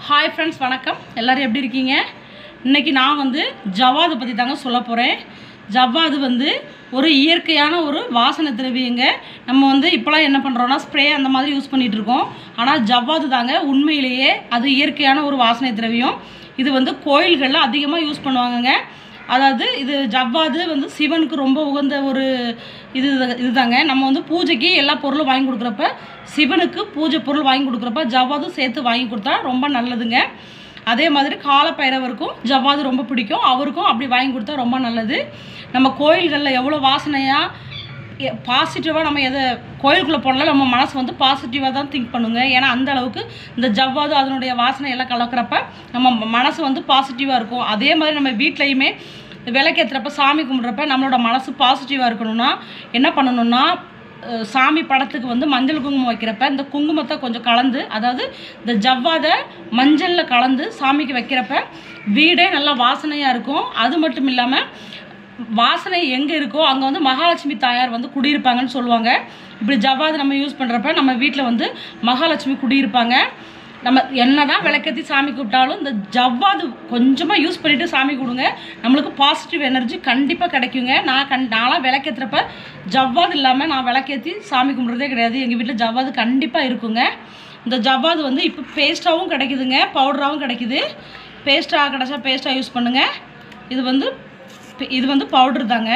hi friends வணக்கம் எல்லோரும் எப்படி இருக்கீங்க இன்றைக்கி நான் வந்து ஜவ்வாது பற்றி தாங்க சொல்ல போகிறேன் ஜவ்வாது வந்து ஒரு இயற்கையான ஒரு வாசனை திரவியங்க நம்ம வந்து இப்போலாம் என்ன பண்ணுறோன்னா ஸ்ப்ரே அந்த மாதிரி யூஸ் பண்ணிகிட்டு இருக்கோம் ஆனால் ஜவ்வாது தாங்க உண்மையிலேயே அது இயற்கையான ஒரு வாசனை திரவியம் இது வந்து கோயில்களில் அதிகமாக யூஸ் பண்ணுவாங்கங்க அதாவது இது ஜவ்வாது வந்து சிவனுக்கு ரொம்ப உகந்த ஒரு இது இதுதாங்க நம்ம வந்து பூஜைக்கு எல்லா பொருளும் வாங்கி கொடுக்குறப்ப சிவனுக்கு பூஜை பொருள் வாங்கி கொடுக்குறப்ப ஜவ்வாதும் சேர்த்து வாங்கி கொடுத்தா ரொம்ப நல்லதுங்க அதே மாதிரி காலப்பைரவருக்கும் ஜவ்வாது ரொம்ப பிடிக்கும் அவருக்கும் அப்படி வாங்கி கொடுத்தா ரொம்ப நல்லது நம்ம கோயில்களில் எவ்வளோ வாசனையாக பாசிட்டிவாக நம்ம எதை கோயிலுக்குள்ளே போனாலும் நம்ம மனசு வந்து பாசிட்டிவாக தான் திங்க் பண்ணுங்க ஏன்னா அந்த அளவுக்கு இந்த ஜவ்வாது அதனுடைய வாசனை எல்லாம் கலக்கிறப்ப நம்ம மனசு வந்து பாசிட்டிவாக இருக்கும் அதே மாதிரி நம்ம வீட்லேயுமே விளக்கேற்றுறப்ப சாமி கும்பிட்றப்ப நம்மளோட மனசு பாசிட்டிவாக இருக்கணும்னா என்ன பண்ணணும்னா அஹ், சாமி படத்துக்கு வந்து மஞ்சள் குங்குமம் வைக்கிறப்ப இந்த குங்குமத்தை கொஞ்சம் கலந்து அதாவது இந்த ஜவ்வாதை மஞ்சளில் கலந்து சாமிக்கு வைக்கிறப்ப வீடே நல்லா வாசனையாக இருக்கும் அது மட்டும் இல்லாமல் வாசனை எங்கே இருக்கோ அங்கே வந்து மகாலட்சுமி தாயார் வந்து குடியிருப்பாங்கன்னு சொல்லுவாங்க இப்படி ஜவ்வாது நம்ம யூஸ் பண்ணுறப்ப நம்ம வீட்டில் வந்து மகாலட்சுமி குடியிருப்பாங்க நம்ம என்னதான் விளக்கேற்றி சாமி கூப்பிட்டாலும் இந்த ஜவ்வாது கொஞ்சமாக யூஸ் பண்ணிவிட்டு சாமி கொடுங்க நம்மளுக்கு பாசிட்டிவ் எனர்ஜி கண்டிப்பாக கிடைக்குங்க நான் கண் நான்லாம் விளக்கேற்றுறப்ப ஜவ்வாது இல்லாமல் நான் விளக்கேற்றி சாமி கும்பிட்றதே கிடையாது எங்கள் வீட்டில் ஜவ்வாது கண்டிப்பாக இருக்குங்க இந்த ஜவ்வாது வந்து இப்போ பேஸ்ட்டாகவும் கிடைக்குதுங்க பவுடராகவும் கிடைக்குது பேஸ்ட்டாக கிடச்சா பேஸ்ட்டாக யூஸ் பண்ணுங்கள் இது வந்து இது வந்து பவுடர் தாங்க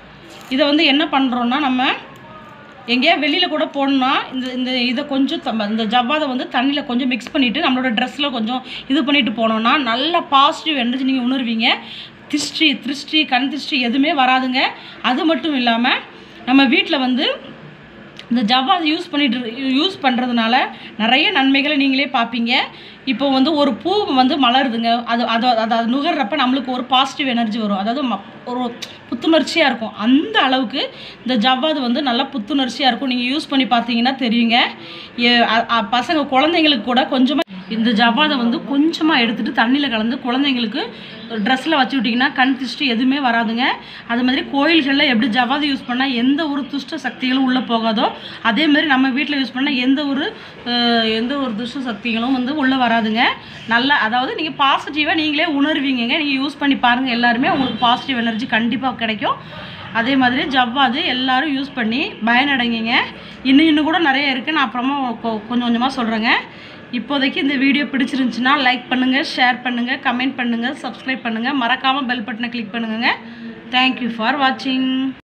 இதை வந்து என்ன பண்ணுறோன்னா நம்ம எங்கேயா வெளியில் கூட போகணுன்னா இந்த இந்த இதை கொஞ்சம் தம்ம- இந்த ஜவ்வாதை வந்து தண்ணியில் கொஞ்சம் மிக்ஸ் பண்ணிவிட்டு நம்மளோட ட்ரெஸ்ஸில் கொஞ்சம் இது பண்ணிட்டு போனோம்னா நல்ல பாசிட்டிவ் எனர்ஜி நீங்கள் உணர்வீங்க திருஷ்டி திருஷ்டி கண் திருஷ்டி எதுவுமே வராதுங்க அது மட்டும் இல்லாமல் நம்ம வீட்டில் வந்து இந்த ஜவ்வாது யூஸ் பண்ணிட்டு யூஸ் பண்ணுறதுனால நிறைய நன்மைகளை நீங்களே பார்ப்பீங்க இப்போ வந்து ஒரு பூ வந்து மலருதுங்க அது அது அது அது நுகர்றப்ப நம்மளுக்கு ஒரு பாசிட்டிவ் எனர்ஜி வரும் அதாவது ம- ஒரு புத்துணர்ச்சியாக இருக்கும் அந்த அளவுக்கு இந்த ஜவ்வாது வந்து நல்லா புத்துணர்ச்சியாக இருக்கும் நீங்கள் யூஸ் பண்ணி பார்த்தீங்கன்னா தெரியுங்க எ- அ- அ- பசங்க குழந்தைங்களுக்கு கூட கொஞ்சமாக இந்த ஜவ்வாதை வந்து கொஞ்சமாக எடுத்துகிட்டு தண்ணியில் கலந்து குழந்தைங்களுக்கு ட்ரெஸ்ஸில் வச்சு விட்டிங்கன்னா கண் திருஷ்டி எதுவுமே வராதுங்க அது மாதிரி கோயில்களில் எப்படி ஜவ்வாது யூஸ் பண்ணால் எந்த ஒரு துஷ்ட சக்திகளும் உள்ளே போகாதோ அதே மாதிரி நம்ம வீட்டில் யூஸ் பண்ணால் எந்த ஒரு அஹ், எந்த ஒரு துஷ்ட சக்திகளும் வந்து உள்ளே வராதுங்க நல்லா அதாவது நீங்கள் பாசிட்டிவாக நீங்களே உணர்வீங்கங்க நீங்கள் யூஸ் பண்ணி பாருங்கள் எல்லாருமே உங்களுக்கு பாசிட்டிவ் எனர்ஜி கண்டிப்பாக கிடைக்கும் அதே மாதிரி ஜவ்வாது எல்லாரும் யூஸ் பண்ணி பயனடைங்க இன்னும் இன்னும் கூட நிறைய இருக்குது நான் அப்புறமா கொ- கொஞ்சம் கொஞ்சமாக சொல்கிறேங்க இப்போதைக்கு இந்த வீடியோ பிடிச்சிருந்துச்சுன்னா லைக் பண்ணுங்கள் ஷேர் பண்ணுங்கள் கமெண்ட் பண்ணுங்கள் சப்ஸ்கிரைப் பண்ணுங்கள் மறக்காமல் பெல் பட்டனை கிளிக் பண்ணுங்கள் தேங்க்யூ ஃபார் வாட்சிங்